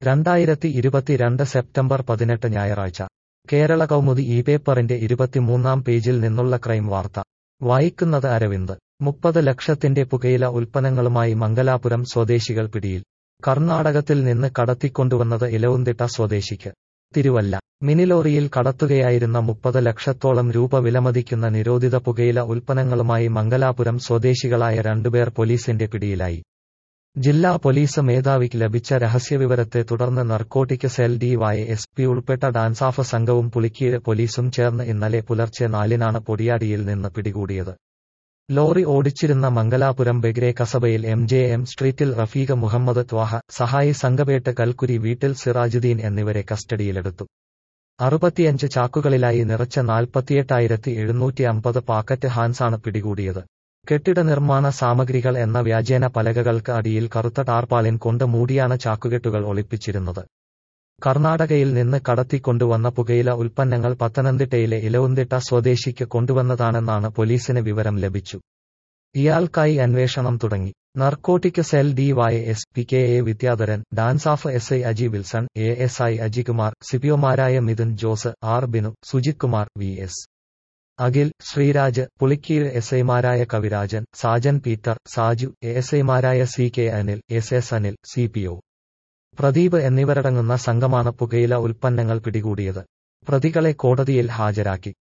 രണ്ടായിരത്തി ഇരുപത്തിരണ്ട് സെപ്റ്റംബർ പതിനെട്ട് ഞായറാഴ്ച കേരള കൗമുദി ഈ പേപ്പറിന്റെ ഇരുപത്തിമൂന്നാം പേജിൽ നിന്നുള്ള ക്രൈം വാർത്ത വായിക്കുന്നത് അരവിന്ദ് മുപ്പത് ലക്ഷത്തിന്റെ പുകയില ഉൽപ്പന്നങ്ങളുമായി മംഗലാപുരം സ്വദേശികൾ പിടിയിൽ കർണാടകത്തിൽ നിന്ന് കടത്തിക്കൊണ്ടുവന്നത് ഇലവുന്തിട്ട സ്വദേശിക്ക് തിരുവല്ല മിനിലോറിയിൽ കടത്തുകയായിരുന്ന മുപ്പത് ലക്ഷത്തോളം രൂപ വിലമതിക്കുന്ന നിരോധിത പുകയില ഉൽപ്പന്നങ്ങളുമായി മംഗലാപുരം സ്വദേശികളായ രണ്ടുപേർ പോലീസിന്റെ പിടിയിലായി ജില്ലാ പോലീസ് മേധാവിക്ക് ലഭിച്ച രഹസ്യവിവരത്തെ തുടർന്ന് narcotic cell DY S P ഉൾപ്പെട്ട ഡാൻസാഫ് സംഘവും പുളിക്കീഴ് പോലീസും ചേർന്ന് ഇന്നലെ പുലർച്ചെ നാലിനാണ് പൊടിയാടിയിൽ നിന്ന് പിടികൂടിയത് ലോറി ഓടിച്ചിരുന്ന മംഗലാപുരം ബെഗ്രെ കസബയിൽ എം ജെ എം സ്ട്രീറ്റിൽ റഫീഖ് മുഹമ്മദ് ത്വാഹ സഹായി സംഘപേട്ട് കൽക്കുരി വീട്ടിൽ സിറാജുദ്ദീൻ എന്നിവരെ കസ്റ്റഡിയിലെടുത്തു അറുപത്തിയഞ്ച് ചാക്കുകളിലായി നിറച്ച നാൽപ്പത്തിയെട്ടായിരത്തി എഴുന്നൂറ്റി അമ്പത് പാക്കറ്റ് ഹാൻസാണ് പിടികൂടിയത് കെട്ടിട നിർമ്മാണ സാമഗ്രികൾ എന്ന വ്യാജേന പലകകൾക്ക് അടിയിൽ കറുത്ത ടാർപാളിൻ കൊണ്ട് മൂടിയാണ് ചാക്കുകെട്ടുകൾ ഒളിപ്പിച്ചിരുന്നത് കർണാടകയിൽ നിന്ന് കടത്തിക്കൊണ്ടുവന്ന പുകയില ഉൽപ്പന്നങ്ങൾ പത്തനംതിട്ടയിലെ ഇലവുന്തിട്ട സ്വദേശിക്ക് കൊണ്ടുവന്നതാണെന്നാണ് പോലീസിന് വിവരം ലഭിച്ചു ഇയാൾക്കായി അന്വേഷണം തുടങ്ങി narcotic cell DY S P K A Vidyadharan DANSAF S I Aji Wilson A S I Ajikumar സിപിഒമാരായ Mithun Jose R Binu Sujith Kumar V S Akhil Sreeraj Pulikeezh S ഐമാരായ Kavirajan Sajan Peter Saju A S ഐമാരായ C K Anil S S Anil C P O Pradeep എന്നിവരടങ്ങുന്ന സംഘമാണ് പുകയില ഉൽപ്പന്നങ്ങൾ പിടികൂടിയത് പ്രതികളെ കോടതിയിൽ ഹാജരാക്കി